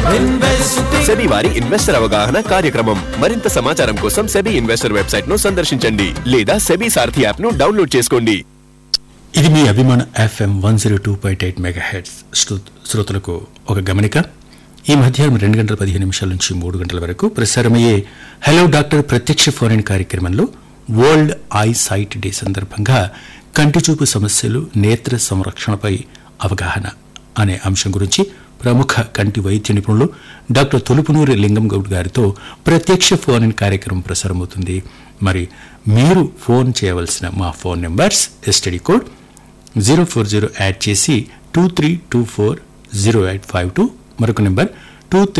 SEBI వారి investor అవగాహన కార్యక్రమం మరింత సమాచారం కోసం సెబీ ఇన్వెస్టర్ వెబ్సైట్ ను సందర్శించండి లేదా సెబీ సారథి యాప్ ను డౌన్లోడ్ చేసుకోండి ఇది మీ అభిమాన FM one zero two point eight mega heads శ్రోతలకు ఒక గమనిక ఈ మధ్యాహ్నం రెండు గంటల పదిహేను నిమిషాల నుంచి మూడు గంటల వరకు ప్రసారమయ్యే హలో డాక్టర్ ప్రత్యక్ష ఫోన్ ఇన్ కార్యక్రమంలో వరల్డ్ ఐ సైట్ డే సందర్భంగా కంటి చూపు సమస్యలు నేత్ర సంరక్షణపై అవగాహన అనే అంశం గురించి ప్రముఖ కంటి వైద్య నిపుణులు డాక్టర్ తొలుపునూరి లింగం గౌడ్ గారితో ప్రత్యక్ష ఫోన్ ఇన్ కార్యక్రమం ప్రసారమవుతుంది మరి మీరు ఫోన్ చేయవలసిన మా phone numbers STD code zero four zero add చేసి two three two four zero eight five two మరొక నెంబర్ టూ